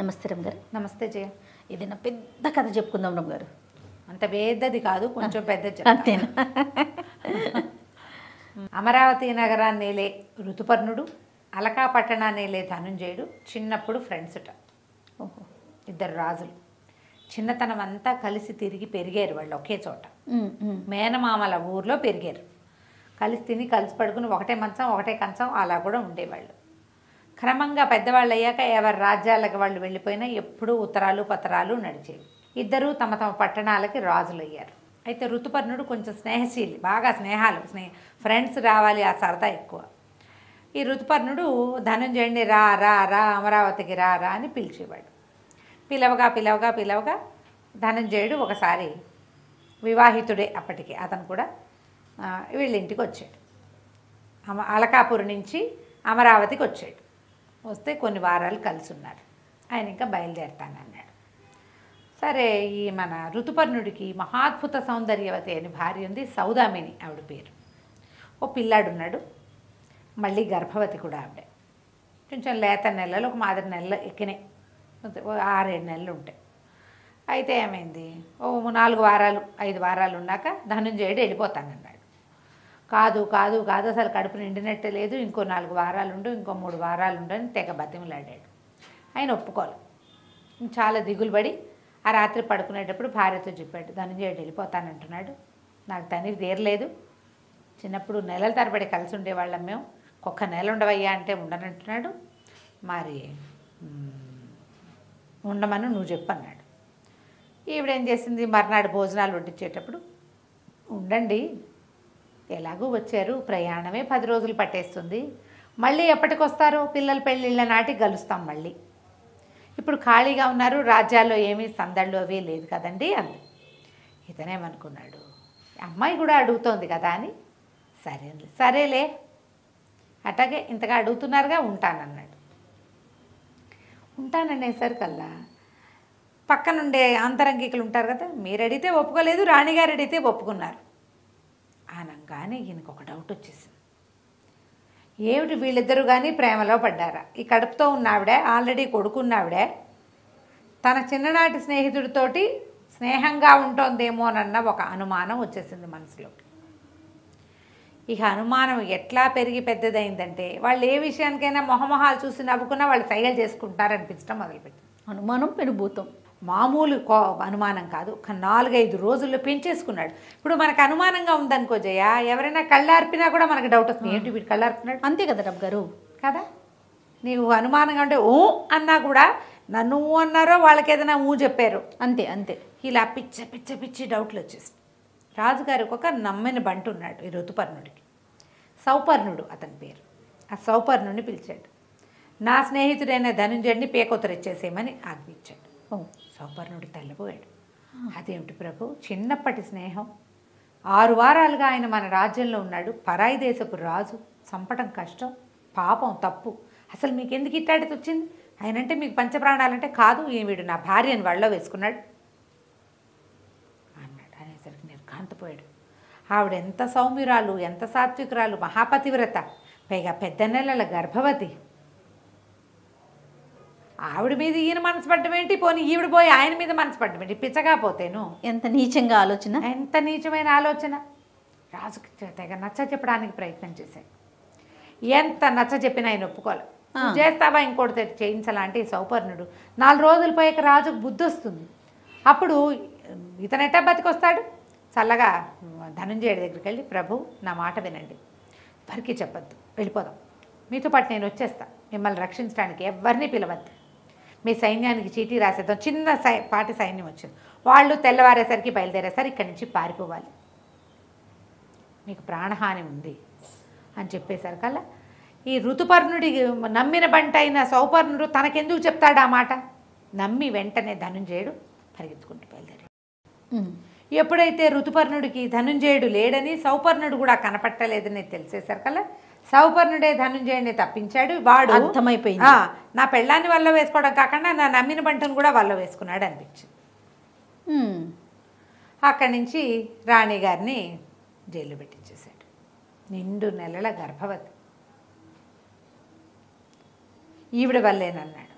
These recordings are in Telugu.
నమస్తే రమ్ గారు నమస్తే జయ ఏదైనా పెద్ద కథ చెప్పుకుందాం రమ్ గారు అంత పెద్దది కాదు కొంచెం పెద్ద చెప్తా. అంతేనా అమరావతి నగరాన్ని నేలే ఋతుపర్ణుడు అలకా పట్టణాన్ని నేలే ధనుంజయుడు చిన్నప్పుడు ఫ్రెండ్స్ట ఓహో ఇద్దరు రాజులు చిన్నతనం అంతా కలిసి తిరిగి పెరిగారు వాళ్ళు ఒకే చోట ఉమ్, ఉమ్. మేనమామల ఊర్లో పెరిగారు కలిసి తిని కలిసి పడుకుని ఒకటే మంచం ఒకటే కంచం అలా కూడా ఉండేవాళ్ళు క్రమంగా పెద్దవాళ్ళు అయ్యాక ఎవరి రాజ్యాలకు వాళ్ళు వెళ్ళిపోయినా ఎప్పుడూ ఉత్తరాలు పత్రాలు నడిచేవి ఇద్దరూ తమ తమ పట్టణాలకి రాజులు అయ్యారు అయితే ఋతుపర్ణుడు కొంచెం స్నేహశీలి బాగా స్నేహాలు స్నేహ ఫ్రెండ్స్ రావాలి ఆ సరదా ఎక్కువ ఈ ఋతుపర్ణుడు ధనుంజయుడిని రా రా రా అమరావతికి రా రా అని పిలిచేవాడు పిలవగా పిలవగా పిలవగా ధనంజయుడు ఒకసారి వివాహితుడే అప్పటికి అతను కూడా ఆ, వీళ్ళ ఇంటికి వచ్చాడు అమ అలకాపురి నుంచి అమరావతికి వచ్చాడు వస్తే కొన్ని వారాలు కలిసి ఉన్నారు ఆయన ఇంకా బయలుదేరతానన్నాడు సరే ఈ మన ఋతుపర్ణుడికి మహాద్భుత సౌందర్యవతి అని భార్య ఉంది సౌదామిని ఆవిడ పేరు ఓ పిల్లాడున్నాడు మళ్ళీ గర్భవతి కూడా ఆవిడ కొంచెం లేత నెలలు ఒక మాదిరి నెలలు ఎక్కినాయి అంతే, ఓ ఆరేడు నెలలు ఉంటాయి అయితే ఏమైంది ఓ నాలుగు వారాలు ఐదు వారాలు ఉన్నాక ధనుంజయుడు వెళ్ళిపోతానన్నాడు కాదు కాదు కాదు అసలు కడుపు నిండినట్టే లేదు ఇంకో నాలుగు వారాలు ఉండు ఇంకో మూడు వారాలు ఉండు అని తెగ బతిమలాడాడు ఆయన ఒప్పుకోలు చాలా దిగులు పడి ఆ రాత్రి పడుకునేటప్పుడు భార్యతో చెప్పాడు ధనుంజయుడు వెళ్ళిపోతానంటున్నాడు నాకు తనివి తీరలేదు చిన్నప్పుడు నెలల తరబడి కలిసి ఉండేవాళ్ళం మేము ఒక్క నెల ఉండవయ్యా అంటే ఉండనంటున్నాడు మరి మ్, ఉండమని నువ్వు చెప్పన్నాడు ఈవిడేం చేసింది మర్నాడు భోజనాలు వడ్డించేటప్పుడు ఉండండి ఎలాగూ వచ్చారు ప్రయాణమే పది రోజులు పట్టేస్తుంది మళ్ళీ ఎప్పటికొస్తారో పిల్లల పెళ్ళిళ్ళ నాటి కలుస్తాం మళ్ళీ ఇప్పుడు ఖాళీగా ఉన్నారు రాజ్యాల్లో ఏమీ సందళ్ళు అవి లేదు కదండి అంది ఇతనేమనుకున్నాడు అమ్మాయి కూడా అడుగుతోంది కదా అని సరే సరేలే అట్లాగే ఇంతగా అడుగుతున్నారుగా ఉంటానన్నాడు ఉంటాననేసరికల్లా పక్కనుండే అంతరంగికులు ఉంటారు కదా మీరు అడిగితే ఒప్పుకోలేదు రాణిగారు అడిగితే ఒప్పుకున్నారు అనగానే ఈయనకు ఒక డౌట్ వచ్చేసింది ఏమిటి వీళ్ళిద్దరూ కానీ ప్రేమలో పడ్డారా ఈ కడుపుతో ఉన్న ఆవిడ ఆల్రెడీ కొడుకున్నావిడే తన చిన్ననాటి స్నేహితుడితోటి స్నేహంగా ఉంటోందేమోనన్న ఒక అనుమానం వచ్చేసింది మనసులోకి ఇక అనుమానం ఎట్లా పెరిగి పెద్దదైందంటే వాళ్ళు ఏ విషయానికైనా మొహమొహాలు చూసి నవ్వుకున్నా వాళ్ళు సైగలు చేసుకుంటారు అనిపించడం మొదలుపెట్టింది అనుమానం పెనుభూతం మామూలు కో అనుమానం కాదు ఒక నాలుగైదు రోజుల్లో పెంచేసుకున్నాడు ఇప్పుడు మనకు అనుమానంగా ఉందనుకో జయ ఎవరైనా కళ్ళార్పినా కూడా మనకు డౌట్ వస్తుంది ఏంటి వీడు కళ్ళార్పినాడు అంతే కదా రమ్ గారు కదా నీవు అనుమానంగా ఉంటే ఊ అన్నా కూడా నన్ను ఊ అన్నారో వాళ్ళకి ఏదైనా ఊ చెప్పారు అంతే అంతే ఇలా పిచ్చ పిచ్చ పిచ్చి డౌట్లు వచ్చేసి రాజుగారికి ఒక నమ్మిన బంటు ఉన్నాడు ఈ ఋతుపర్ణుడికి సౌపర్ణుడు అతని పేరు ఆ సౌపర్ణుడిని పిలిచాడు నా స్నేహితుడైన ధనుంజయుడిని పేకొత్తరిచ్చేసేయమని ఆజ్ఞించాడు ఓ సౌపర్ణుడు తెల్లబోయాడు అదేమిటి ప్రభు చిన్నప్పటి స్నేహం ఆరు వారాలుగా ఆయన మన రాజ్యంలో ఉన్నాడు పరాయి దేశపు రాజు చంపటం కష్టం పాపం తప్పు అసలు మీకు ఎందుకు ఇట్టాడికి వచ్చింది ఆయన అంటే మీకు పంచప్రాణాలంటే కాదు ఈ వీడు నా భార్యని వాళ్ళలో వేసుకున్నాడు అన్నాడు అనేసరికి నిర్ఘాంతపోయాడు ఆవిడ ఎంత సౌమ్యురాలు ఎంత సాత్వికురాలు మహాపతివ్రత పైగా పెద్ద నెలల గర్భవతి ఆవిడ మీద ఈయన మనసు పడ్డం ఏంటి పోనీ ఈవిడ పోయి ఆయన మీద మనసు పడ్డం ఏంటి పిచ్చగా పోతేను ఎంత నీచంగా ఆలోచన ఎంత నీచమైన ఆలోచన రాజుకి తెగ నచ్చ చెప్పడానికి ప్రయత్నం చేశాడు ఎంత నచ్చ చెప్పినా ఆయన ఒప్పుకోలే ఆ. "నువ్వు చేస్తావా ఇంకోటి తెచ్చి చేయించాలంటే ఈ సౌపర్ణుడు నాలుగు రోజులు పోయాక రాజుకు బుద్ధి వస్తుంది అప్పుడు ఇతనెట్టా బతికొస్తాడు చల్లగా ధనంజయుడి దగ్గరికి వెళ్ళి ప్రభు నా మాట వినండి ఎవరికి చెప్పొద్దు వెళ్ళిపోదాం మీతో పాటు నేను వచ్చేస్తా మిమ్మల్ని రక్షించడానికి ఎవరిని పిలవద్దు మీ సైన్యానికి చీటీ రాసేద్దాం చిన్న సై పాటి సైన్యం వచ్చింది వాళ్ళు తెల్లవారేసరికి బయలుదేరేసరికి ఇక్కడి నుంచి పారిపోవాలి మీకు ప్రాణహాని ఉంది అని చెప్పేసరికల్లా ఈ ఋతుపర్ణుడి నమ్మిన బంట అయిన సౌపర్ణుడు తనకెందుకు చెప్తాడు ఆ మాట నమ్మి వెంటనే ధనుంజయుడు పరిగెత్తుకుంటూ బయలుదేరాడు ఉమ్. ఎప్పుడైతే ఋతుపర్ణుడికి ధనుంజయుడు లేడని సౌపర్ణుడు కూడా కనపట్టలేదని తెలిసేసరికల్లా సౌపర్ణుడే ధనుంజయుడిని తప్పించాడు వాడు అర్థమైపోయింది. ఆ, నా పెళ్ళాన్ని వల్ల వేసుకోవడం కాకుండా నా నమ్మిన బంటను కూడా వల్ల వేసుకున్నాడు అనిపించింది ఉమ్. అక్కడి నుంచి రాణి గారిని జైలు పెట్టించేశాడు నిండు నెలల గర్భవతి ఈవిడ వల్లేనన్నాడు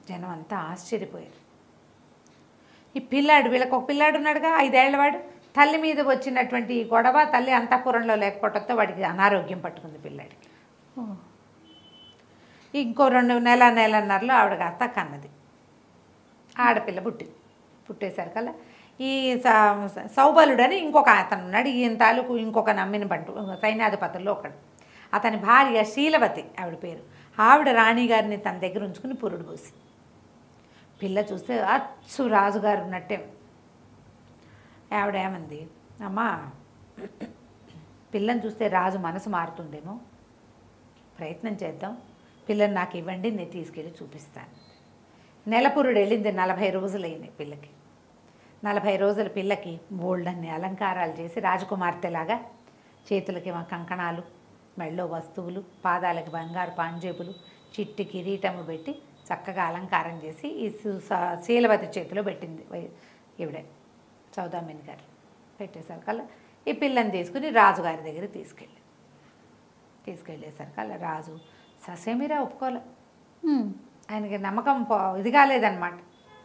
జనం అంతా ఆశ్చర్యపోయారు ఈ పిల్లాడు వీళ్ళకి ఒక పిల్లాడు ఉన్నాడుగా ఐదేళ్లవాడు తల్లి మీద వచ్చినటువంటి ఈ గొడవ తల్లి అంతఃపురంలో లేకపోవడంతో వాడికి అనారోగ్యం పట్టుకుంది పిల్లాడికి ఓ. ఇంకో రెండు నెల నెలన్నరలో ఆవిడ కాస్త కన్నది ఆడపిల్ల పుట్టింది పుట్టేసరికల్లా ఈ స- సౌబలుడని ఇంకొక అతను ఉన్నాడు ఈయన తాలూకు ఇంకొక నమ్మిన బంటు సైన్యాధిపతుల్లో ఒకడు అతని భార్య శీలవతి ఆవిడ పేరు ఆవిడ రాణిగారిని తన దగ్గర ఉంచుకుని పురుడు పోసి పిల్ల చూస్తే అచ్చు రాజుగారు ఉన్నట్టే ఉంది. ఆవిడ ఏమంది అమ్మా పిల్లని చూస్తే రాజు మనసు మారుతుందేమో ప్రయత్నం చేద్దాం పిల్లని నాకు ఇవ్వండి నేను తీసుకెళ్ళి చూపిస్తాను నెలపురుడు వెళ్ళింది నలభై రోజులైంది పిల్లకి నలభై రోజుల పిల్లకి బోల్డన్ని అలంకారాలు చేసి రాజకుమార్తెలాగా చేతులకి ఏమో కంకణాలు మెళ్ళో వస్తువులు పాదాలకి బంగారు పాంజేబులు చిట్టి కిరీటము పెట్టి చక్కగా అలంకారం చేసి ఈ సు- స- శీలవతి చేతిలో పెట్టింది వై- ఈవిడే సౌదామిని గారు పెట్టేసరికల్లా ఈ పిల్లని తీసుకుని రాజుగారి దగ్గర తీసుకెళ్ళి తీసుకెళ్ళేసరికల్లా రాజు ససేమిరా ఒప్పుకోలే ఉమ్. ఆయనకి నమ్మకం పో- ఇది కాలేదన్నమాట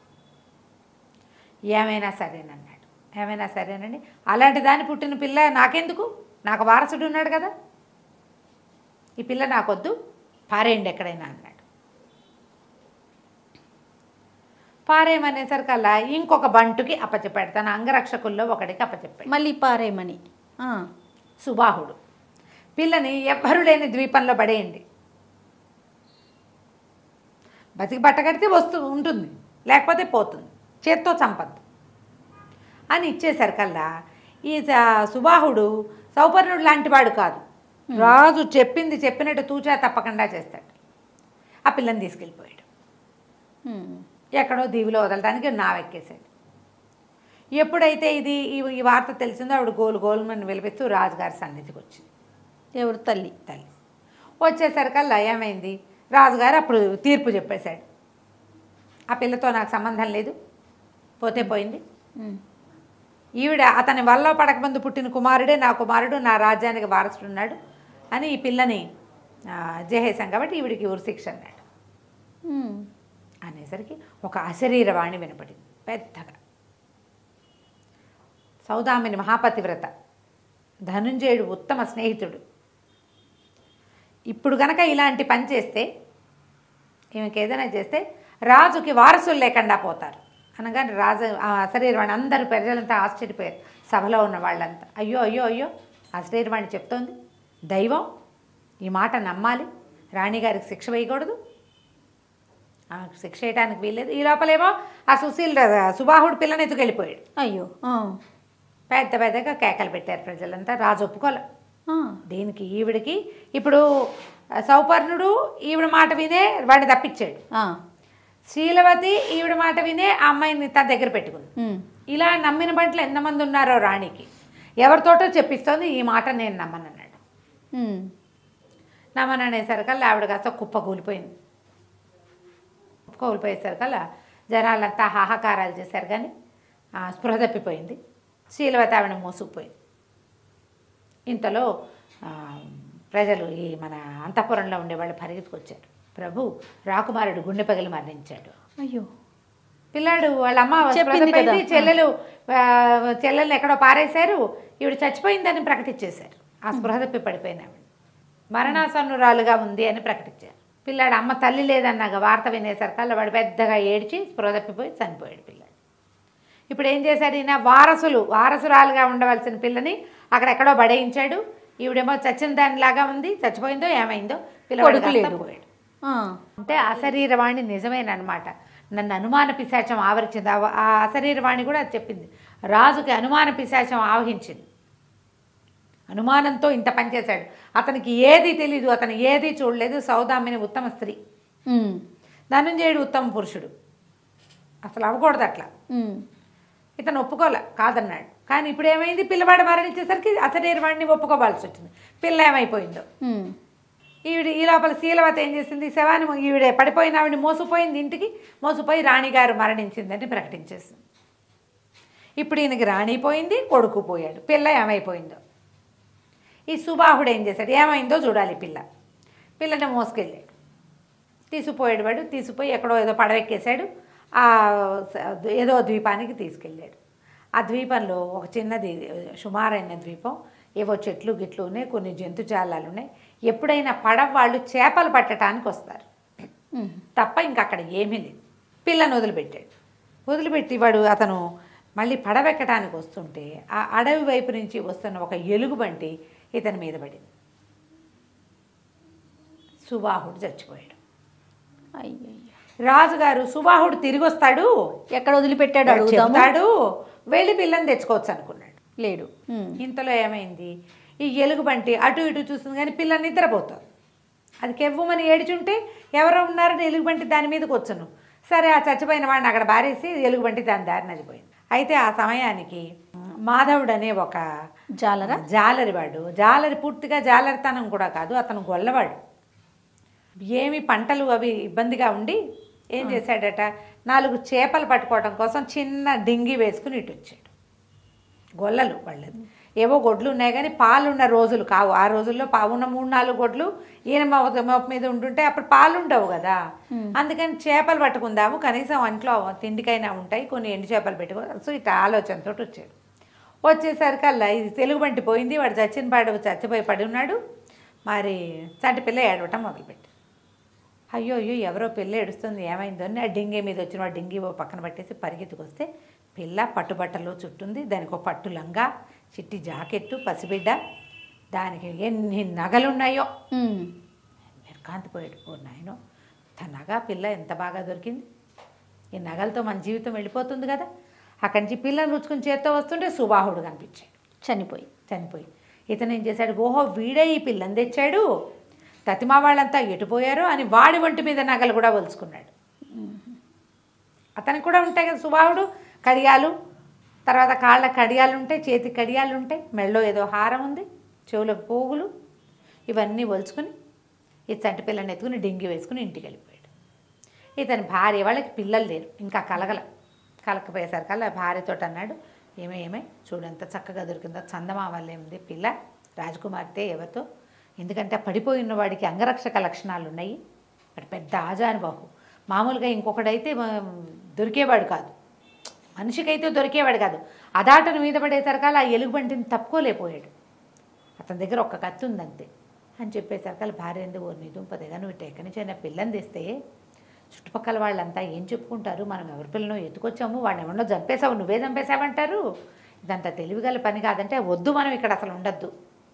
ఏమైనా సరేనన్నాడు ఏమైనా సరేనండి అలాంటి దాన్ని పుట్టిన పిల్ల నాకెందుకు నాకు వారసుడు ఉన్నాడు కదా ఈ పిల్ల నాకొద్దు పారేయండి ఎక్కడైనా అన్నాడు పారేయమనేసరికల్లా ఇంకొక బంటుకి అప్పచెప్పాడు తన అంగరక్షకుల్లో ఒకడికి అప్పచెప్పాడు మళ్ళీ పారేయమని ఆ. సుబాహుడు పిల్లని ఎవ్వరు లేని ద్వీపంలో పడేయండి బతికి బట్టగడితే వస్తూ ఉంటుంది లేకపోతే పోతుంది చేత్తో చంపద్దు అని ఇచ్చేసరికల్లా ఈ స- సుబాహుడు సౌపర్ణుడు లాంటి వాడు కాదు రాజు చెప్పింది చెప్పినట్టు తూచా తప్పకుండా చేస్తాడు ఆ పిల్లని తీసుకెళ్ళిపోయాడు ఉమ్. ఎక్కడో దీవిలో వదలడానికి నావెక్కేశాడు ఎప్పుడైతే ఇది ఈ ఈ వార్త తెలిసిందో ఆవిడ గోలు గోలుమని విలిపిస్తూ రాజుగారి సన్నిధికి వచ్చింది ఎవరు తల్లి తల్లి వచ్చేసరికల్లా ఏమైంది రాజుగారు అప్పుడు తీర్పు చెప్పేశాడు ఆ పిల్లతో నాకు సంబంధం లేదు పోతే పోయింది ఉమ్. ఈవిడ అతని వల్ల పడకముందు పుట్టిన కుమారుడే నా కుమారుడు నా రాజ్యానికి వారసుడు ఉన్నాడు అని ఈ పిల్లని ఆ, జేహేశాం కాబట్టి ఈవిడికి ఉరిశిక్ష అన్నాడు ఉమ్. అనేసరికి ఒక అశరీరవాణి వినపడింది పెద్దగా సౌదామిని మహాపతివ్రత ధనుంజయుడు ఉత్తమ స్నేహితుడు ఇప్పుడు గనక ఇలాంటి పని చేస్తే ఈమెకి ఏదైనా చేస్తే రాజుకి వారసులు లేకుండా పోతారు అనగానే రాజు ఆ అశరీరవాణి అందరూ ప్రజలంతా ఆశ్చర్యపోయారు సభలో ఉన్న వాళ్ళంతా అయ్యో అయ్యో అయ్యో అశరీరవాణి చెప్తోంది దైవం ఈ మాట నమ్మాలి రాణిగారికి శిక్ష వేయకూడదు ఆమెకు శిక్ష వేయడానికి వీల్లేదు ఈ లోపలేమో ఆ సుశీల్ రా- సుబాహుడు పిల్లని ఎత్తుకెళ్ళిపోయాడు అయ్యో ఆ. పెద్ద పెద్దగా కేకలు పెట్టారు ప్రజలంతా రాజు ఒప్పుకోలే ఆ. దీనికి ఈవిడికి ఇప్పుడు ఆ, సౌపర్ణుడు ఈవిడ మాట వినే వాడిని తప్పించాడు ఆ. శీలవతి ఈవిడ మాట వినే ఆ అమ్మాయిని తన దగ్గర పెట్టుకుంది ఉమ్. ఇలా నమ్మిన బంట్లు ఎంతమంది ఉన్నారో రాణికి ఎవరితోటో చెప్పిస్తోంది ఈ మాట నేను నమ్మనన్నాడు ఉమ్. నమ్మననేసరికల్లా ఆవిడ కాస్త కుప్ప కూలిపోయింది కుప్ప కూలిపోయేసరికల్లా జనాలంతా హాహాకారాలు చేశారు కానీ ఆ, స్పృహ తప్పిపోయింది శీలవతి ఆవిడ మోసుకుపోయింది ఇంతలో ఆ, ప్రజలు ఈ మన అంతఃపురంలో ఉండేవాళ్ళు పరిగెత్తుకొచ్చారు ప్రభు రాకుమారుడు గుండె పగిలి మరణించాడు అయ్యో పిల్లాడు వాళ్ళ అమ్మ చెప్పింది స్పృహ తప్పింది, కదా. చెల్లెలు ఆ, చెల్లెల్ని ఎక్కడో పారేశారు ఈవిడ చచ్చిపోయిందని ప్రకటించేశారు ఆ స్పృహ తప్పి పడిపోయిన ఆవిడ మరణాసన్నురాలుగా ఉంది అని ప్రకటించారు పిల్లాడు అమ్మ తల్లి లేదన్నాక వార్త వినేసరికల్లా వాడు పెద్దగా ఏడ్చి స్పృహ తప్పిపోయి చనిపోయాడు పిల్లాడు ఇప్పుడు ఏం చేశాడు ఈయన వారసులు వారసురాలుగా ఉండవలసిన పిల్లని అక్కడెక్కడో బడేయించాడు ఈవిడేమో చచ్చిన దానిలాగా ఉంది చచ్చిపోయిందో ఏమైందో పిల్లవాడు కొడుకు కాస్త లేదు. పోయాడు ఆ. అంటే అశరీరవాణి నిజమేనమాట నన్ను అనుమాన పిశాచం ఆవరించింది ఆ- ఆ అశరీరవాణి కూడా అది చెప్పింది రాజుకి అనుమాన పిశాచం ఆవహించింది అనుమానంతో ఇంత పనిచేశాడు అతనికి ఏది తెలీదు అతను ఏది చూడలేదు సౌదామిని ఉత్తమ స్త్రీ ఉమ్. ధనుంజయుడు ఉత్తమ పురుషుడు అసలు అవ్వకూడదు అట్లా ఉమ్. ఇతను ఒప్పుకోలే కాదన్నాడు కానీ ఇప్పుడు ఏమైంది పిల్లవాడు మరణించేసరికి అశరీరవాణిని ఒప్పుకోవాల్సి వచ్చింది పిల్ల ఏమైపోయిందో ఉమ్. ఈవిడ ఈ లోపల శీలవత ఏం చేసింది శవాన్ని ఈవిడే పడిపోయిన ఆవిడ మోసుపోయింది ఇంటికి మోసుపోయి రాణిగారు మరణించిందని ప్రకటించేసింది ఇప్పుడు ఈయనకి రాణి పోయింది కొడుకు పోయాడు పిల్ల ఏమైపోయిందో ఈ సుబాహుడు ఏం చేశాడు ఏమైందో చూడాలి పిల్ల పిల్లని మోసుకెళ్ళాడు తీసుకుపోయాడు వాడు తీసుకుపోయి ఎక్కడో ఏదో పడవెక్కేశాడు ఆ స- ఏదో ద్వీపానికి తీసుకెళ్ళాడు ఆ ద్వీపంలో ఒక చిన్నది సుమారైన ద్వీపం ఏవో చెట్లు గిట్లు ఉన్నాయి కొన్ని జంతుజాలాలు ఉన్నాయి ఎప్పుడైనా పడవ వాళ్ళు చేపలు పట్టడానికి వస్తారు ఉమ్. తప్ప ఇంక అక్కడ ఏమీ లేదు పిల్లని వదిలిపెట్టాడు వదిలిపెట్టి వాడు అతను మళ్ళీ పడవెక్కడానికి వస్తుంటే ఆ అడవి వైపు నుంచి వస్తున్న ఒక ఎలుగుబంటి ఇతని మీద పడింది సుబాహుడు చచ్చిపోయాడు అయ్యయ్య రాజుగారు సుబాహుడు తిరిగి వస్తాడు ఎక్కడ వదిలిపెట్టాడు అడుగుదాము చెబుతాడు వెళ్ళి పిల్లని తెచ్చుకోవచ్చు అనుకున్నాడు లేడు ఉమ్. ఇంతలో ఏమైంది ఈ ఎలుగుబంటి అటు ఇటు చూస్తుంది కానీ పిల్ల నిద్రపోతుంది అది కెవ్వమని ఏడుచుంటే ఎవరో ఉన్నారని ఎలుగుబంటి దాని మీదకి వచ్చును సరే ఆ చచ్చిపోయిన వాడిని అక్కడ బారేసి ఎలుగుబంటి దాని దారిని అది పోయింది అయితే ఆ సమయానికి మాధవుడు అనే ఒక జాలరా జాలరి వాడు జాలరి పూర్తిగా జాలరితనం కూడా కాదు అతను గొల్లవాడు ఏమి పంటలు అవి ఇబ్బందిగా ఉండి ఏం చేశాడట నాలుగు చేపలు పట్టుకోవడం కోసం చిన్న డింగి వేసుకుని ఇటు వచ్చాడు గొల్లలు వాళ్ళది ఏవో గొడ్లు ఉన్నాయి కానీ పాలున్న రోజులు కావు ఆ రోజుల్లో పా ఉన్న మూడు నాలుగు గొడ్లు ఈయన మోప మోప మీద ఉంటుంటే అప్పుడు పాలు ఉండవు కదా అందుకని చేపలు పట్టుకుందాము కనీసం ఇంట్లో తిండికైనా ఉంటాయి కొన్ని ఎండు చేపలు పెట్టుకో సో ఇట్లా ఆలోచనతో వచ్చాడు వచ్చేసరికల్లా ఇది తెలుగు బంటి పోయింది వాడు చచ్చిన పాడు చచ్చిపోయి పడి ఉన్నాడు మరి చంటి పిల్ల ఏడవటం మొదలుపెట్టి అయ్యో అయ్యో ఎవరో పిల్ల ఏడుస్తుంది ఏమైందో అని ఆ డింగే మీద వచ్చిన వాడు డింగి ఓ పక్కన పట్టేసి పరిగెత్తుకొస్తే పిల్ల పట్టుబట్టలో చుట్టుంది దానికి ఒక పట్టు లంగా చిట్టి జాకెట్టు పసిబిడ్డ దానికి ఎన్ని నగలున్నాయో ఉమ్. నిర్కాంతిపోయాడు ఓ నాయనో తన నగ పిల్ల ఎంత బాగా దొరికింది ఈ నగలతో మన జీవితం వెళ్ళిపోతుంది కదా అక్కడి నుంచి పిల్లని రుచుకుని చేత్తో వస్తుంటే సుబాహుడు కనిపించాడు చనిపోయి చనిపోయి ఇతను ఏం చేశాడు ఓహో వీడే ఈ పిల్లని తెచ్చాడు తతిమా వాళ్ళంతా ఎటుపోయారో అని వాడి ఒంటి మీద నగలు కూడా వలుచుకున్నాడు అతనికి కూడా ఉంటాయి కదా సుబాహుడు కడియాలు తర్వాత కాళ్ళ కడియాలు ఉంటాయి చేతి కడియాలు ఉంటాయి మెళ్ళో ఏదో హారం ఉంది చెవులకు పోగులు ఇవన్నీ వలుచుకుని ఈ చంటి పిల్లని ఎత్తుకుని డింగి వేసుకుని ఇంటికి వెళ్ళిపోయాడు ఇతని భార్య వాళ్ళకి పిల్లలు లేరు ఇంకా కలగల కలకపోయేసరికల్లా భార్యతో అన్నాడు ఏమే ఏమే చూడంత చక్కగా దొరికిందో చందమామల్లే ఉంది పిల్ల రాజకుమార్తె ఎవరితో ఎందుకంటే పడిపోయి ఉన్న వాడికి అంగరక్షక లక్షణాలు ఉన్నాయి వాడు పెద్ద ఆజానుబాహు మామూలుగా ఇంకొకడైతే మ, దొరికేవాడు కాదు మనిషికైతే దొరికేవాడు కాదు అదాటను మీద పడేసరికల్లా ఆ ఎలుగుబంటిని తప్పుకోలేకపోయాడు అతని దగ్గర ఒక్క కత్తి ఉందంతే అని చెప్పేసరికి భార్య ఎందుకు ఓ నిదుంపదేగా నువ్వు ఇటు ఎక్కడి నుంచి అయినా పిల్లని తెస్తే చుట్టుపక్కల వాళ్ళంతా ఏం చెప్పుకుంటారు మనం ఎవరి పిల్లను ఎత్తుకొచ్చాము వాడిని ఎవరినో చంపేశావు నువ్వే చంపేశావంటారు ఇదంతా తెలివిగల పని కాదంటే వద్దు మనం ఇక్కడ అసలు ఉండద్దు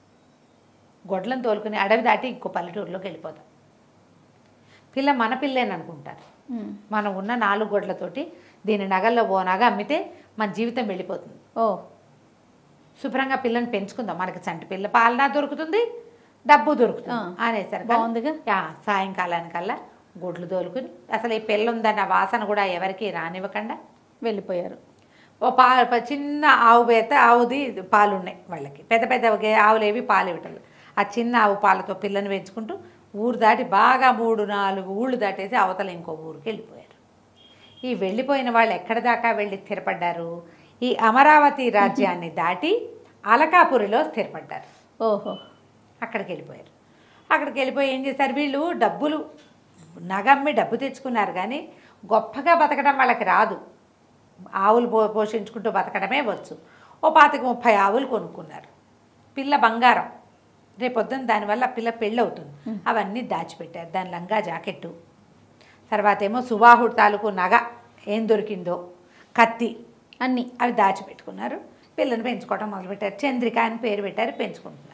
గొడ్లను తోలుకుని అడవి దాటి ఇంకో పల్లెటూరులోకి వెళ్ళిపోతాం పిల్ల మన పిల్లేననుకుంటారు ఉమ్. మనం ఉన్న నాలుగు గొడ్లతోటి దీని నగల్లో ఓ నగ అమ్మితే మన జీవితం వెళ్ళిపోతుంది ఓ శుభ్రంగా పిల్లని పెంచుకుందాం మనకి చంటి పిల్ల పాలనా దొరుకుతుంది డబ్బు దొరుకుతుంది ఆ, అనేసరికి బాగుందిగా. యా, సాయంకాలానికల్లా గుడ్లు తోలుకుని అసలు ఈ పిల్ల ఉందన్న వాసన కూడా ఎవరికి రానివ్వకుండా వెళ్ళిపోయారు ఓ పా ప- చిన్న ఆవు పేత ఆవుది పాలు ఉన్నాయి వాళ్ళకి పెద్ద పెద్ద గే- ఆవులు ఏవి పాలు ఇవ్వటం ఆ చిన్న ఆవు పాలతో పిల్లని పెంచుకుంటూ ఊరు దాటి బాగా మూడు నాలుగు ఊళ్ళు దాటేసి అవతల ఇంకో ఊరికి వెళ్ళిపోయారు ఈ వెళ్ళిపోయిన వాళ్ళు ఎక్కడి దాకా వెళ్ళి స్థిరపడ్డారు ఈ అమరావతి రాజ్యాన్ని దాటి అలకాపురిలో స్థిరపడ్డారు ఓహో అక్కడికి వెళ్ళిపోయారు అక్కడికి వెళ్ళిపోయి ఏం చేశారు వీళ్ళు డబ్బులు నగమ్మి డబ్బు తెచ్చుకున్నారు కానీ గొప్పగా బతకడం వాళ్ళకి రాదు ఆవులు పో పోషించుకుంటూ బతకడమే వచ్చు ఓ పాతిక ముప్పై ఆవులు కొనుక్కున్నారు పిల్ల బంగారం రేపొద్దున దానివల్ల పిల్ల పెళ్ళి అవుతుంది అవన్నీ దాచిపెట్టారు దాని లంగా జాకెట్టు తర్వాత ఏమో సుబాహుడు తాలూకు నగ ఏం దొరికిందో కత్తి అన్నీ అవి దాచిపెట్టుకున్నారు పిల్లని పెంచుకోవడం మొదలుపెట్టారు చంద్రిక అని పేరు పెట్టారు పెంచుకుంటున్నారు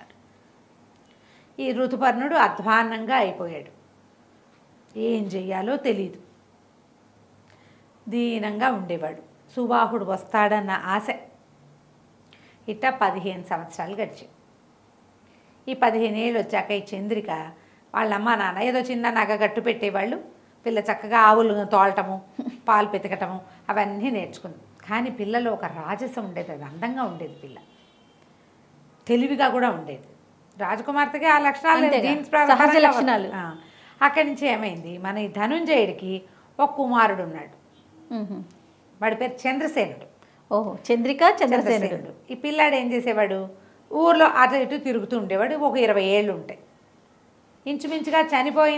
ఈ ఋతుపర్ణుడు అధ్వాన్నంగా అయిపోయాడు ఏం చెయ్యాలో తెలియదు దీనంగా ఉండేవాడు సుబాహుడు వస్తాడన్న ఆశ ఇట్ట పదిహేను సంవత్సరాలు గడిచాయి ఈ పదిహేను ఏళ్ళు వచ్చాక ఈ చంద్రిక వాళ్ళ అమ్మ నాన్న ఏదో చిన్న నగ గట్టు పెట్టేవాళ్ళు పిల్ల చక్కగా ఆవులు తోలటము పాలు పితకటము అవన్నీ నేర్చుకుంది కానీ పిల్లలో ఒక రాజసం ఉండేది అది అందంగా ఉండేది పిల్ల తెలివిగా కూడా ఉండేది రాజకుమార్తెకి ఆ లక్షణాలు అంతేగా. జీన్స్ సహజ ప్రకారంగా లక్షణాలు. ఆ. అక్కడి నుంచి ఏమైంది మన ఈ ధనుంజయుడికి ఒక కుమారుడు ఉన్నాడు ఉహుం. వాడి పేరు చంద్రసేనుడు ఓహో చంద్రిక చంద్రసేనుడు చంద్రసేనుడు ఈ పిల్లాడు ఏం చేసేవాడు ఊర్లో అటు ఇటు తిరుగుతూ ఉండేవాడు ఒక ఇరవై ఏళ్ళు ఉంటాయి ఇంచుమించుగా చనిపోయిన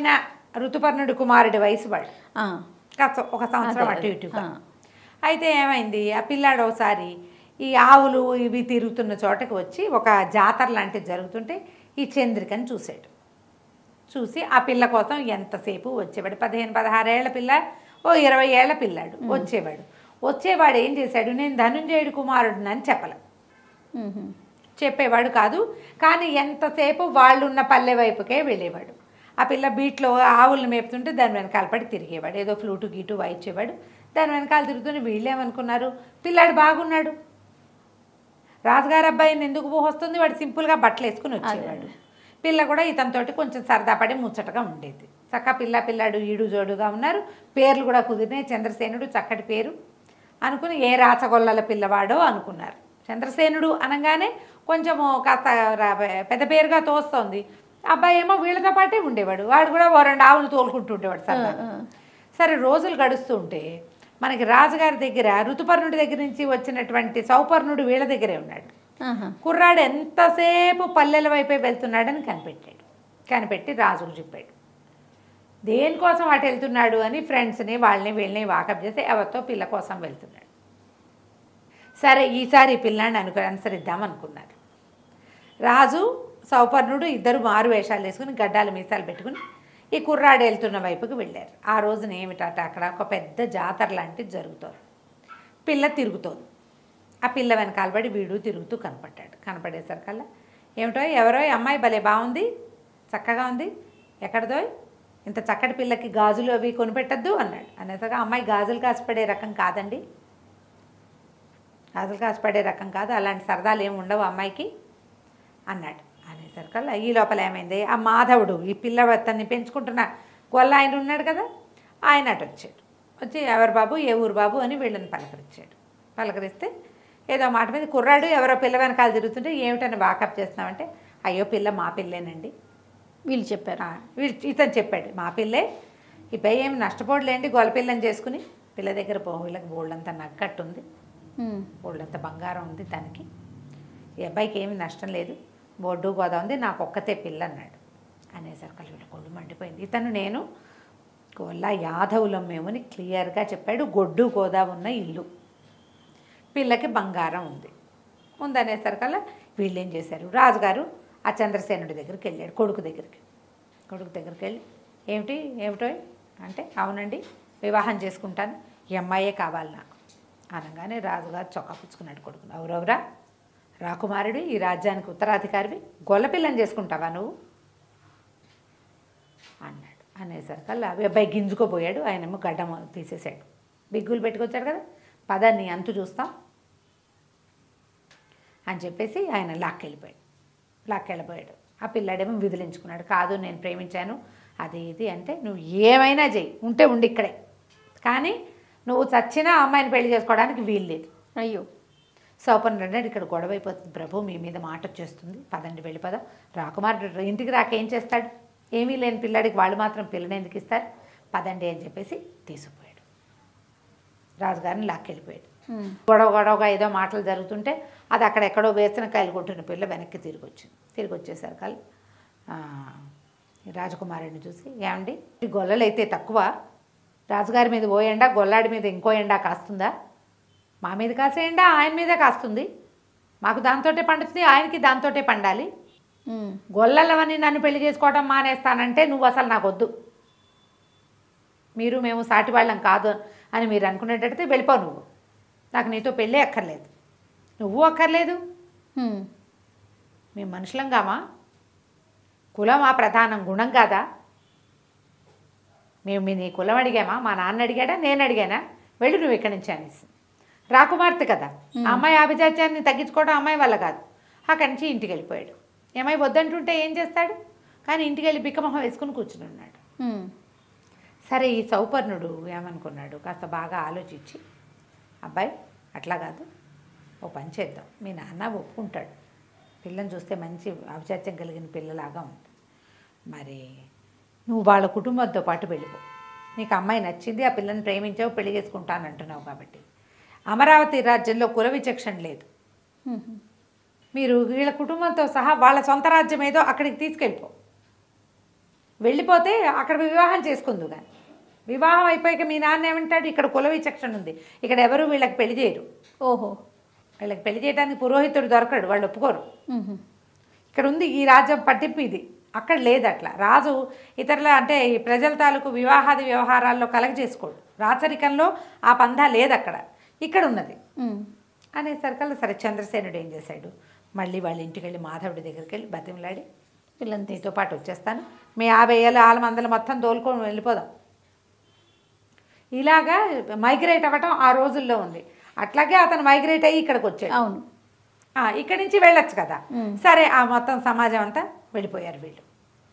ఋతుపర్ణుడి కుమారుడి వయసు వాడు ఆ, కాస్త ఒక సంవత్సరం అదే, అటు అదే. ఇటుగా ఆ. అయితే ఏమైంది ఆ పిల్లాడు ఒకసారి ఈ ఆవులు ఇవి తిరుగుతున్న చోటకి వచ్చి ఒక జాతర లాంటిది జరుగుతుంటే ఈ చంద్రికని చూశాడు చూసి ఆ పిల్ల కోసం ఎంతసేపు వచ్చేవాడు పదిహేను పదహారేళ్ల పిల్ల ఓ ఇరవై ఏళ్ల పిల్లాడు వచ్చేవాడు వచ్చేవాడు ఏం చేశాడు నేను ధనుంజయుడి కుమారుడినని చెప్పలే మ్మ్. చెప్పేవాడు కాదు కానీ ఎంతసేపు వాళ్ళు ఉన్న పల్లె వైపుకే వెళ్ళేవాడు ఆ పిల్ల బీట్లో ఆవులను మేపుతుంటే దాని వెనకాల పడి తిరిగేవాడు ఏదో ఫ్లూటు గీటు వాయించేవాడు దాని వెనకాల తిరుగుతుంటే వీళ్ళేమనుకున్నారు పిల్లాడు బాగున్నాడు రాజుగారి అబ్బాయిని ఎందుకు వస్తుంది వాడు సింపుల్గా బట్టలు వేసుకుని వచ్చేవాడు పిల్ల కూడా ఇతనితోటి కొంచెం సరదా పడి ముచ్చటగా ఉండేది చక్క పిల్ల పిల్లాడు ఈడు జోడుగా ఉన్నారు పేర్లు కూడా కుదిరినాయి చంద్రసేనుడు చక్కటి పేరు అనుకుని ఏ రాచగొల్లల పిల్లవాడో అనుకున్నారు చంద్రసేనుడు అనగానే కొంచెము కాస్త రా- పెద్ద పేరుగా తోస్తోంది అబ్బాయి ఏమో వీళ్ళతో పాటే ఉండేవాడు వాడు కూడా ఓ రెండు ఆవులు తోలుకుంటూ ఉండేవాడు సరదాగా ఆ, ఆ. సరే రోజులు గడుస్తుంటే మనకి రాజుగారి దగ్గర ఋతుపర్ణుడి దగ్గర నుంచి వచ్చినటువంటి సౌపర్ణుడు వీళ్ళ దగ్గరే ఉన్నాడు ఆహా. కుర్రాడు ఎంతసేపు పల్లెల వైపే వెళ్తున్నాడని కనిపెట్టాడు కనిపెట్టి రాజుకు చెప్పాడు దేనికోసం అటు వెళ్తున్నాడు అని ఫ్రెండ్స్ని వాళ్ళని వీళ్ళని వాకప్ చేసి ఎవరితో పిల్ల కోసం వెళ్తున్నాడు సరే ఈసారి ఈ పిల్లాన్ని అనుకు అనుసరిద్దాం అనుకున్నారు రాజు సౌపర్ణుడు ఇద్దరు మారు వేషాలు వేసుకుని గడ్డాలు మీసాలు పెట్టుకుని ఈ కుర్రాడు వెళ్తున్న వైపుకి వెళ్ళారు ఆ రోజున ఏమిటట అక్కడ ఒక పెద్ద జాతర లాంటిది జరుగుతోంది పిల్ల తిరుగుతోంది ఆ పిల్ల వెనకాల పడి వీడు తిరుగుతూ కనపడ్డాడు కనపడేసరికల్లా ఏమిటో ఎవరో ఈ అమ్మాయి భలే బాగుంది చక్కగా ఉంది ఎక్కడదో ఇంత చక్కటి పిల్లకి గాజులు అవి కొనిపెట్టద్దు అన్నాడు అనేసరికి ఆ అమ్మాయి గాజులు కాసిపడే రకం కాదండి గాజులు కాసిపడే రకం కాదు అలాంటి సరదాలు ఏమి ఉండవు అమ్మాయికి అన్నాడు అనేసరికల్లా ఈ లోపల ఏమైంది ఆ మాధవుడు ఈ పిల్ల అతన్ని పెంచుకుంటున్న గొల్ల ఆయన ఉన్నాడు కదా ఆయన అటు వచ్చాడు వచ్చి ఎవరు బాబు ఏ ఊరు బాబు అని వీళ్ళని పలకరించాడు పలకరిస్తే ఏదో మాట మీద కుర్రాడు ఎవరో పిల్ల వెనకాల తిరుగుతుంటే ఏమిటని వాకప్ చేస్తున్నామంటే అయ్యో పిల్ల మా పిల్లేనండి వీళ్ళు చెప్పారు ఆ, వీడు ఇతను చెప్పాడు మా పిల్లే ఈ పై ఏమి నష్టపోడలేండి గొల్ల పిల్లని చేసుకుని పిల్ల దగ్గర పో వీళ్ళకి బోళ్ళంతా నగ్గట్టు ఉంది మ్మ్. బోళ్ళంత బంగారం ఉంది దానికి ఈ అబ్బాయికి ఏమి నష్టం లేదు బొడ్డు గోదా ఉంది నాకు ఒక్కతే పిల్ల అన్నాడు అనేసరికి వీళ్ళు కొళ్ళు మండిపోయింది ఇతను నేను గొల్ల యాదవులం మేమని క్లియర్గా చెప్పాడు గొడ్డు గోదా ఉన్న ఇల్లు పిల్లకి బంగారం ఉంది ఉందనేసరికల్లా వీళ్ళు ఏం చేశారు రాజుగారు ఆ చంద్రసేనుడి దగ్గరికి వెళ్ళాడు కొడుకు దగ్గరికి కొడుకు దగ్గరికి వెళ్ళి ఏమిటి ఏమిటో అంటే అవునండి వివాహం చేసుకుంటాను ఈ అమ్మాయే కావాలి నాకు అనగానే రాజుగారు చొక్కా పుచ్చుకున్నాడు కొడుకును అవురవురా రాకుమారుడు ఈ రాజ్యానికి ఉత్తరాధికారివి గొల్లపిల్లని చేసుకుంటావా నువ్వు అన్నాడు అనేసరికల్లా అవి అబ్బాయి గింజుకోపోయాడు ఆయనేమో గడ్డం తీసేశాడు బిగ్గులు పెట్టుకొచ్చాడు కదా పద నీ అంతు చూస్తాం అని చెప్పేసి ఆయన లాక్కెళ్ళిపోయాడు లాక్కెళ్ళిపోయాడు ఆ పిల్లాడేమో విదిలించుకున్నాడు కాదు నేను ప్రేమించాను అది ఇది అంటే నువ్వు ఏమైనా చెయ్యి ఉంటే ఉండి ఇక్కడే కానీ నువ్వు చచ్చినా ఆ అమ్మాయిని పెళ్లి చేసుకోవడానికి వీల్లేదు అయ్యో సౌపన్ రెడ్డి ఇక్కడ గొడవ అయిపోతుంది ప్రభు మీ మీద మాట వచ్చేస్తుంది పదండి వెళ్ళిపోదా రాకుమారుడు ఇంటికి రాక ఏం చేస్తాడు ఏమీ లేని పిల్లాడికి వాళ్ళు మాత్రం పిల్లని ఎందుకు ఇస్తారు పదండి అని చెప్పేసి తీసుకుపోయాడు రాజుగారిని లాక్కెళ్ళిపోయాడు మ్మ్. గొడవ గొడవగా ఏదో మాటలు జరుగుతుంటే అది అక్కడ ఎక్కడో వేసిన కాయలు కొట్టిన పిల్ల వెనక్కి తిరిగి వచ్చింది తిరిగి వచ్చేసరికి ఆ, ఈ రాజకుమారుడిని చూసి ఏమండి ఈ గొల్లలు అయితే తక్కువ రాజుగారి మీద ఓ ఎండా గొల్లాడి మీద ఇంకో ఎండా కాస్తుందా మా మీద కాసే ఎండా ఆయన మీదే కాస్తుంది మాకు దాంతోటే పండుతుంది ఆయనకి దాంతోటే పండాలి మ్మ్. గొల్లలవని నన్ను పెళ్లి చేసుకోవడం మానేస్తానంటే నువ్వు అసలు నాకు వద్దు మీరు మేము సాటి వాళ్ళం కాదు అని మీరు అనుకునేటట్టయితే వెళ్ళిపో నువ్వు నాకు నీతో పెళ్ళే అక్కర్లేదు నువ్వు అక్కర్లేదు మ్మ్. మేము మనుషులంగామా కులం ఆ ప్రధానం గుణం కాదా మేము మీ నీ కులం అడిగామా మా నాన్న అడిగాడా నేను అడిగానా వెళ్ళు నువ్వు ఇక్కడి నుంచి అనేసి రాకుమార్తె కదా ఆ అమ్మాయి ఆభిజాత్యాన్ని తగ్గించుకోవడం అమ్మాయి వల్ల కాదు అక్కడి నుంచి ఇంటికి వెళ్ళిపోయాడు ఏమై వద్దంటుంటే ఏం చేస్తాడు కానీ ఇంటికి వెళ్ళి బిక్కమొహం వేసుకుని కూర్చుని ఉన్నాడు మ్మ్. సరే ఈ సౌపర్ణుడు ఏమనుకున్నాడు కాస్త బాగా ఆలోచించి అబ్బాయి అట్లా కాదు ఓ పని చేద్దాం మీ నాన్న ఒప్పుకుంటాడు పిల్లని చూస్తే మంచి ఔచాత్యం కలిగిన పిల్లలాగా ఉంది మరి నువ్వు వాళ్ళ కుటుంబంతో పాటు వెళ్ళిపో నీకు అమ్మాయి నచ్చింది ఆ పిల్లని ప్రేమించావు పెళ్లి చేసుకుంటాను అంటున్నావు కాబట్టి అమరావతి రాజ్యంలో కుల విచక్షణ లేదు మ్మ్. మీరు వీళ్ళ కుటుంబంతో సహా వాళ్ళ సొంత రాజ్యం ఏదో అక్కడికి తీసుకెళ్ళిపో వెళ్ళిపోతే అక్కడ వివాహం చేసుకుందు కానీ వివాహం అయిపోయాక మీ నాన్న ఏమంటాడు ఇక్కడ కుల విచక్షణ ఉంది ఇక్కడ ఎవరు వీళ్ళకి పెళ్లి చేయరు ఓహో వీళ్ళకి పెళ్లి చేయడానికి పురోహితుడు దొరకడు వాళ్ళు ఒప్పుకోరు మ్మ్. ఇక్కడ ఉంది ఈ రాజ్యం పట్టింపు ఇది అక్కడ లేదు అట్లా రాజు ఇతరుల అంటే ఈ ప్రజల తాలూకు వివాహాది వ్యవహారాల్లో కలగ చేసుకోడు రాచరికంలో ఆ పందా లేదు అక్కడ ఇక్కడ ఉన్నది మ్మ్. అనేసరికల్లా సరే చంద్రసేనుడు ఏం చేశాడు మళ్ళీ వాళ్ళ ఇంటికి వెళ్ళి మాధవుడి దగ్గరికి వెళ్ళి బతిమలాడి పిల్లని తీసి నీతో పాటు వచ్చేస్తాను మీ యాభై ఏళ్ళు ఆల మందలు మొత్తం తోలుకొని వెళ్ళిపోదాం ఇలాగా మైగ్రేట్ అవ్వటం ఆ రోజుల్లో ఉంది అట్లాగే అతను మైగ్రేట్ అయ్యి ఇక్కడికి వచ్చాడు అవును ఆ, ఇక్కడి నుంచి వెళ్ళొచ్చు కదా మ్మ్. సరే ఆ మొత్తం సమాజం అంతా వెళ్ళిపోయారు వీళ్ళు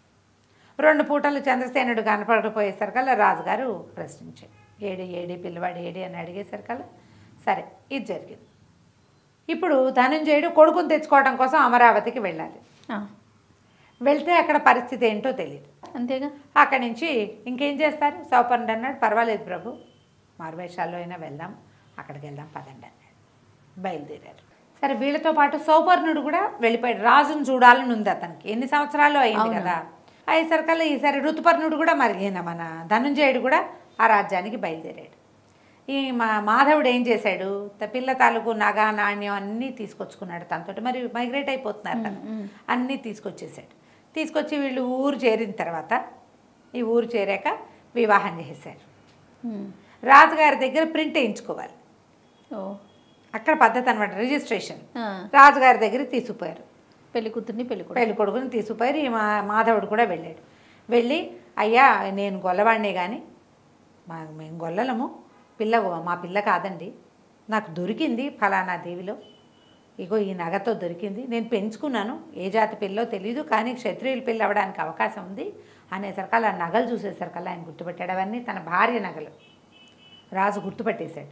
రెండు పూటలు చంద్రసేనుడు కనపడకపోయేసరికల్లా రాజుగారు ప్రశ్నించాడు ఏడి ఏడి పిల్లవాడు ఏడి అని అడిగేసరికల్లా సరే ఇది జరిగింది ఇప్పుడు ధనంజయుడు కొడుకుని తెచ్చుకోవడం కోసం అమరావతికి వెళ్ళాలి ఆ, వెళ్తే అక్కడ పరిస్థితి ఏంటో తెలియదు అంతేగా అక్కడి నుంచి ఇంకేం చేస్తారు సౌపర్ణుడు అన్నాడు పర్వాలేదు ప్రభు మారువేషాల్లో అయినా వెళ్దాం అక్కడికి వెళ్దాం పదండి అన్నాడు బయలుదేరారు సరే వీళ్ళతో పాటు సౌపర్ణుడు కూడా వెళ్ళిపోయాడు రాజును చూడాలని ఉంది అతనికి ఎన్ని సంవత్సరాలు అయింది అవును. కదా అయ్యేసరికల్లా ఈసారి ఋతుపర్ణుడు కూడా మరి ఈయన మన ధనుంజయుడు కూడా ఆ రాజ్యానికి బయలుదేరాడు ఈ మా మాధవుడు ఏం చేశాడు త- పిల్ల తాలూకు నగ నాణ్యం అన్నీ తీసుకొచ్చుకున్నాడు తనతో మరి మైగ్రేట్ అయిపోతున్నారు కదా అన్నీ తీసుకొచ్చేసాడు తీసుకొచ్చి వీళ్ళు ఊరు చేరిన తర్వాత ఈ ఊరు చేరాక వివాహం చేసేసారు మ్మ్. రాజుగారి దగ్గర ప్రింట్ వేయించుకోవాలి ఓ అక్కడ పద్ధతి అనమాట రిజిస్ట్రేషన్ ఆ, రాజుగారి దగ్గర తీసుకుపోయారు పెళ్లి కూతుర్ని పెళ్లి కొడుకు పెళ్లి కొడుకుని తీసుకుపోయారు ఈ మా మాధవుడు కూడా వెళ్ళాడు వెళ్ళి అయ్యా నేను గొల్లవాడినే కానీ మా మేము గొల్లలము పిల్ల మా పిల్ల కాదండి నాకు దొరికింది ఫలానా దేవిలో ఇగో ఈ నగతో దొరికింది నేను పెంచుకున్నాను ఏ జాతి పిల్లో తెలియదు కానీ క్షత్రియుల పిల్ల అవ్వడానికి అవకాశం ఉంది అనేసరికల్లా ఆ నగలు చూసేసరికల్లా ఆయన గుర్తుపెట్టాడు అవన్నీ తన భార్య నగలు రాజు గుర్తుపట్టేశాడు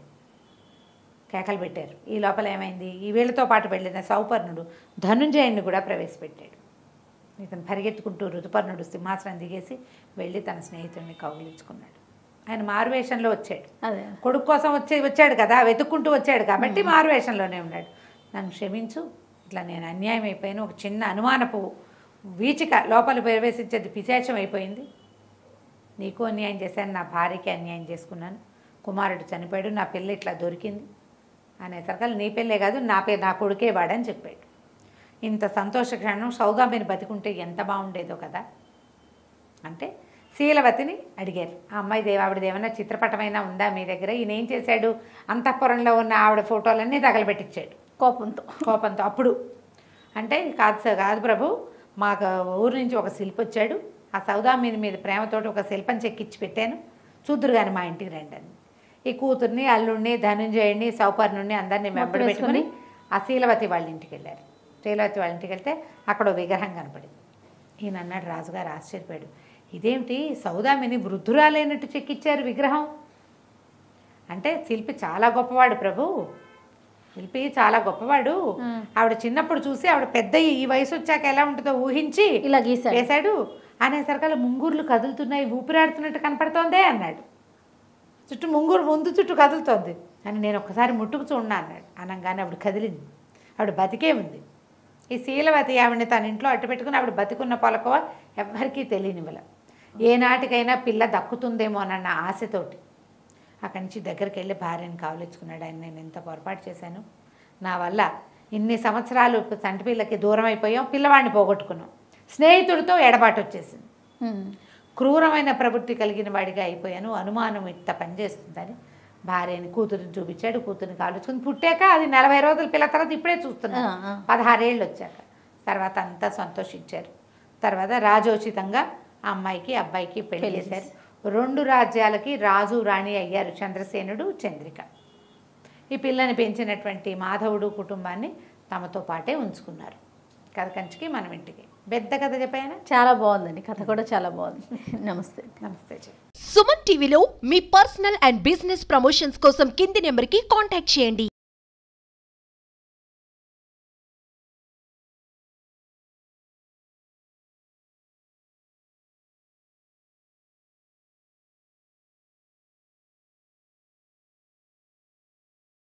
కేకలు పెట్టారు ఈ లోపల ఏమైంది ఈ వీళ్ళతో పాటు వెళ్ళిన సౌపర్ణుడు ధనుంజయుడిని కూడా ప్రవేశపెట్టాడు ఇతను పరిగెత్తుకుంటూ ఋతుపర్ణుడు సింహాసనం దిగేసి వెళ్ళి తన స్నేహితుడిని కౌగిలించుకున్నాడు ఆయన మారువేషంలో వచ్చాడు అదే కొడుకు కోసం వచ్చే వచ్చాడు కదా వెతుక్కుంటూ వచ్చాడు కాబట్టి మారువేషంలోనే ఉన్నాడు నన్ను క్షమించు ఇట్లా నేను అన్యాయం అయిపోయాను ఒక చిన్న అనుమానపు వీచిక లోపల ప్రవేశించేది పిశాచం అయిపోయింది నీకు అన్యాయం చేశాను నా భార్యకి అన్యాయం చేసుకున్నాను కుమారుడు చనిపోయాడు నా పిల్ల ఇట్లా దొరికింది అనేసరికి నీ పిల్లే కాదు నా పే నా కొడుకే వాడని చెప్పాడు ఇంత సంతోష క్షణం సౌదామిని బతికుంటే ఎంత బాగుండేదో కదా అంటే శీలవతిని అడిగారు ఆ అమ్మాయి దేవ ఆవిడది ఏమైనా చిత్రపటమైనా ఉందా మీ దగ్గర ఈయన ఏం చేశాడు అంతఃపురంలో ఉన్న ఆవిడ ఫోటోలన్నీ తగలబెట్టించాడు కోపంతో కోపంతో అప్పుడు అంటే కాదు సార్ కాదు ప్రభు మాకు ఊరు నుంచి ఒక శిల్పి వచ్చాడు ఆ సౌదామిని మీద ప్రేమతోటి ఒక శిల్పం చెక్కిచ్చి పెట్టాను చూద్దురు కానీ మా ఇంటికి రండి అని ఈ కూతుర్ని అల్లుడిని ధనుంజయుడిని సౌపర్ణుడిని అందరినీ వెంబడి పెట్టుకుని ఆ శీలవతి వాళ్ళ ఇంటికి వెళ్ళారు శీలవతి వాళ్ళ ఇంటికి వెళ్తే అక్కడ ఓ విగ్రహం కనపడింది ఈయన అన్నాడు రాజుగారు ఆశ్చర్యపోయాడు ఇదేమిటి సౌదామిని వృద్ధురాలైనట్టు చెక్కిచ్చారు విగ్రహం అంటే శిల్పి చాలా గొప్పవాడు ప్రభు శిల్పి చాలా గొప్పవాడు మ్మ్. ఆవిడ చిన్నప్పుడు చూసి ఆవిడ పెద్ద ఈ వయసు వచ్చాక ఎలా ఉంటుందో ఊహించి ఇలా గీశాడు వేశాడు అనేసరికల్లా ముంగూర్లు కదులుతున్నాయి ఊపిరాడుతున్నట్టు కనపడుతోందే అన్నాడు చుట్టూ ముంగూరు ముందు చుట్టూ కదులుతోంది అని నేను ఒకసారి ముట్టుకు చూడనా అన్నాడు అనగానే ఆవిడ కదిలింది ఆవిడ బతికే ఉంది ఈ శీలవతి ఆవిడని తన ఇంట్లో అట్టు పెట్టుకుని ఆవిడ బతికున్న పొలకవ ఎవ్వరికీ తెలియనివ్వల ఏనాటికైనా పిల్ల దక్కుతుందేమోనన్న ఆశతోటి అక్కడి నుంచి దగ్గరికి వెళ్ళి భార్యను కావలించుకున్నాడు ఆయన నేను ఎంత పొరపాటు చేశాను నా వల్ల ఇన్ని సంవత్సరాలు చంటి పిల్లకి దూరం అయిపోయాం పిల్లవాడిని పోగొట్టుకున్నాం స్నేహితుడితో ఎడబాటు వచ్చేసింది మ్మ్. క్రూరమైన ప్రవృత్తి కలిగిన వాడిగా అయిపోయాను అనుమానం ఇంత పనిచేస్తుందని భార్యని కూతురిని చూపించాడు కూతురిని కాలుచుకుని పుట్టాక అది నలభై రోజుల పిల్ల తర్వాత ఇప్పుడే చూస్తున్నాను ఆ, ఆ. పదహారేళ్ళు వచ్చాక తర్వాత అంతా సంతోషించారు తర్వాత రాజోచితంగా ఆ అమ్మాయికి అబ్బాయికి పెళ్లి పెళ్లి చేశారు రెండు రాజ్యాలకి రాజు రాణి అయ్యారు చంద్రసేనుడు చంద్రిక ఈ పిల్లని పెంచినటువంటి మాధవుడు కుటుంబాన్ని తమతో పాటే ఉంచుకున్నారు కథ కంచికి మనం ఇంటికి పెద్ద కథ చెప్పాయనా చాలా బాగుందండి కథ కూడా చాలా బాగుంది నమస్తే నమస్తే చెప్పు సుమన్ టీవీలో మీ పర్సనల్ అండ్ బిజినెస్ ప్రమోషన్స్ కోసం కింది నెంబర్కి కాంటాక్ట్ చేయండి